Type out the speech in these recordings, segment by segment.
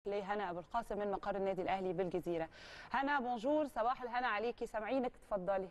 لهنا ابو القاسم من مقر النادي الاهلي بالجزيره هنا بونجور صباح الهنا عليكي سامعينك تفضلي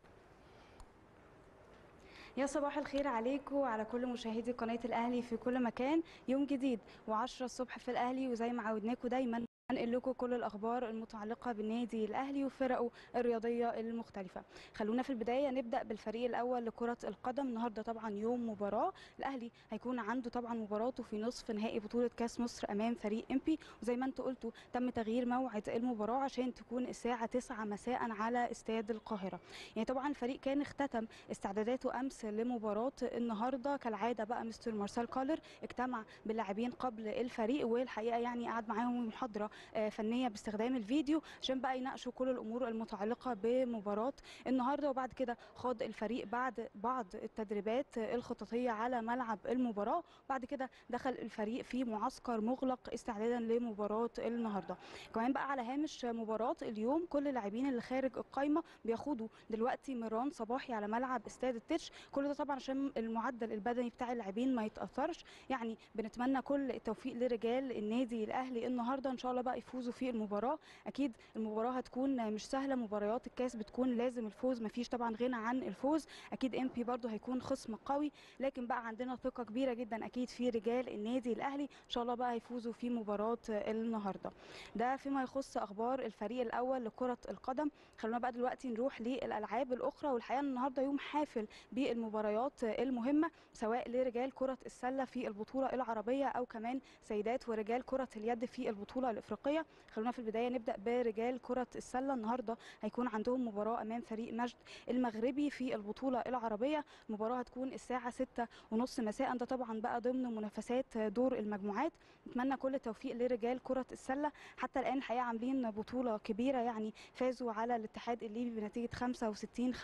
يا صباح الخير عليكم وعلى كل مشاهدي قناه الاهلي في كل مكان يوم جديد و10 الصبح في الاهلي وزي ما عودناكم دايما هنقل لكم كل الاخبار المتعلقه بالنادي الاهلي وفرقه الرياضيه المختلفه خلونا في البدايه نبدا بالفريق الاول لكره القدم النهارده طبعا يوم مباراه الاهلي هيكون عنده طبعا مباراته في نصف نهائي بطوله كاس مصر امام فريق امبي وزي ما انتم قلتوا تم تغيير موعد المباراه عشان تكون الساعه 9 مساء على استاد القاهره يعني طبعا الفريق كان اختتم استعداداته امس لمباراه النهارده كالعاده بقى مستر مارسيل كولر اجتمع باللاعبين قبل الفريق والحقيقه يعني قعد معاهم محاضره فنيه باستخدام الفيديو عشان بقى يناقشوا كل الامور المتعلقه بمباراه النهارده وبعد كده خاض الفريق بعد بعض التدريبات الخططيه على ملعب المباراه وبعد كده دخل الفريق في معسكر مغلق استعدادا لمباراه النهارده كمان بقى على هامش مباراه اليوم كل اللاعبين اللي خارج القايمه بياخدوا دلوقتي مران صباحي على ملعب استاد التتش كل ده طبعا عشان المعدل البدني بتاع اللاعبين ما يتاثرش يعني بنتمنى كل التوفيق لرجال النادي الاهلي النهارده ان شاء الله بقى يفوزوا في المباراه اكيد المباراه هتكون مش سهله مباريات الكاس بتكون لازم الفوز مفيش طبعا غنى عن الفوز اكيد ام بي برده هيكون خصم قوي لكن بقى عندنا ثقه كبيره جدا اكيد في رجال النادي الاهلي ان شاء الله بقى هيفوزوا في مباراه النهارده ده فيما يخص اخبار الفريق الاول لكره القدم خلونا بقى دلوقتي نروح للالعاب الاخرى والحقيقه النهارده يوم حافل بالمباريات المهمه سواء لرجال كره السله في البطوله العربيه او كمان سيدات ورجال كره اليد في البطوله الافريقيه خلونا في البدايه نبدا برجال كره السله النهارده هيكون عندهم مباراه امام فريق مجد المغربي في البطوله العربيه المباراه هتكون الساعه 6 ونص مساء ده طبعا بقى ضمن منافسات دور المجموعات نتمنى كل التوفيق لرجال كره السله حتى الان الحقيقه عاملين بطوله كبيره يعني فازوا على الاتحاد الليبي بنتيجه 65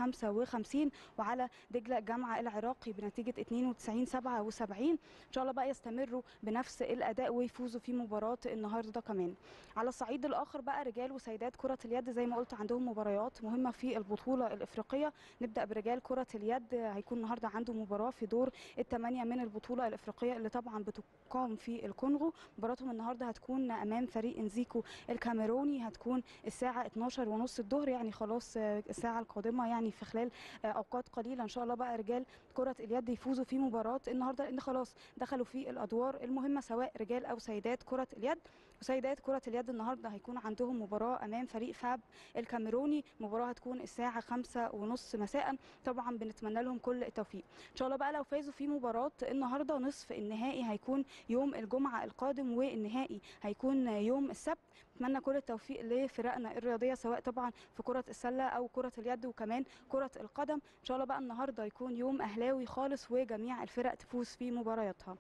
55 وعلى دجله الجامعه العراقي بنتيجه 92 77 ان شاء الله بقى يستمروا بنفس الاداء ويفوزوا في مباراه النهارده كمان على الصعيد الاخر بقى رجال وسيدات كره اليد زي ما قلت عندهم مباريات مهمه في البطوله الافريقيه نبدا برجال كره اليد هيكون النهارده عنده مباراه في دور الثمانيه من البطوله الافريقيه اللي طبعا بتقام في الكونغو مباراتهم النهارده هتكون امام فريق انزيكو الكاميروني هتكون الساعه 12 ونص الظهر يعني خلاص الساعه القادمه يعني في خلال اوقات قليله ان شاء الله بقى رجال كره اليد يفوزوا في مباراه النهارده لان خلاص دخلوا في الادوار المهمه سواء رجال او سيدات كره اليد وسيدات كره اليد النهارده هيكون عندهم مباراه امام فريق فاب الكاميروني مباراه هتكون الساعه خمسة ونص مساء طبعا بنتمنى لهم كل التوفيق ان شاء الله بقى لو فازوا في مباراه النهارده نصف النهائي هيكون يوم الجمعه القادم والنهائي هيكون يوم السبت نتمنى كل التوفيق لفرقنا الرياضيه سواء طبعا في كره السله او كره اليد وكمان كره القدم ان شاء الله بقى النهارده يكون يوم اهلاوي خالص وجميع الفرق تفوز في مبارياتها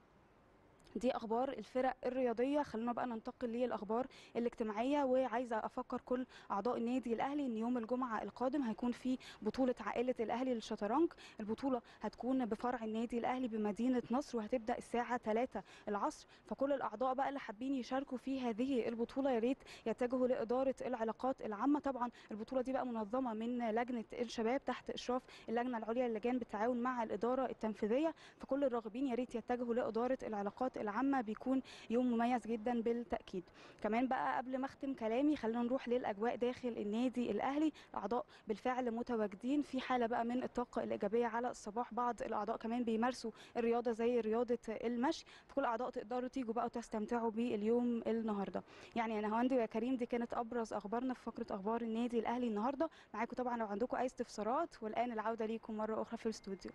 دي اخبار الفرق الرياضيه خلونا بقى ننتقل للاخبار الاجتماعيه وعايزه افكر كل اعضاء النادي الاهلي ان يوم الجمعه القادم هيكون في بطوله عائله الاهلي للشطرنج البطوله هتكون بفرع النادي الاهلي بمدينه نصر وهتبدا الساعه 3 العصر فكل الاعضاء بقى اللي حابين يشاركوا في هذه البطوله يا ريت يتجهوا لاداره العلاقات العامه طبعا البطوله دي بقى منظمه من لجنه الشباب تحت اشراف اللجنه العليا للجان بالتعاون مع الاداره التنفيذيه فكل الراغبين يا ريت يتجهوا لاداره العلاقات العامه بيكون يوم مميز جدا بالتاكيد كمان بقى قبل ما اختم كلامي خلينا نروح للاجواء داخل النادي الاهلي الاعضاء بالفعل متواجدين في حاله بقى من الطاقه الايجابيه على الصباح بعض الاعضاء كمان بيمارسوا الرياضه زي رياضه المشي فكل الاعضاء تقدروا تيجوا بقى وتستمتعوا باليوم النهارده يعني انا هوندي ويا كريم دي كانت ابرز اخبارنا في فقره اخبار النادي الاهلي النهارده معاكم طبعا لو عندكم اي استفسارات والان العوده ليكم مره اخرى في الاستوديو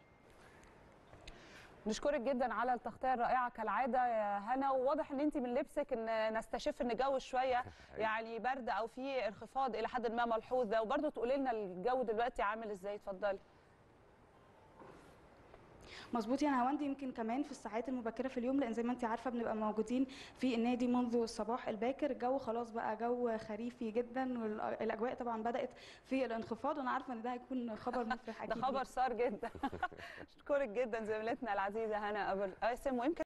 نشكرك جدا على التغطيه الرائعه كالعاده يا هنا وواضح ان انت من لبسك ان نستشف ان الجو شويه يعني برد او في انخفاض الى حد ما ملحوظ ده وبرده تقولي لنا الجو دلوقتي عامل ازاي اتفضلي مظبوط يعني هوندي يمكن كمان في الساعات المبكره في اليوم لان زي ما انت عارفه بنبقى موجودين في النادي منذ الصباح الباكر الجو خلاص بقى جو خريفي جدا والاجواء طبعا بدات في الانخفاض وانا عارفه ان ده هيكون خبر مفرح اكيد ده خبر صار جدا اشكرك جدا زميلتنا العزيزه هنا ابو القاسم ويمكن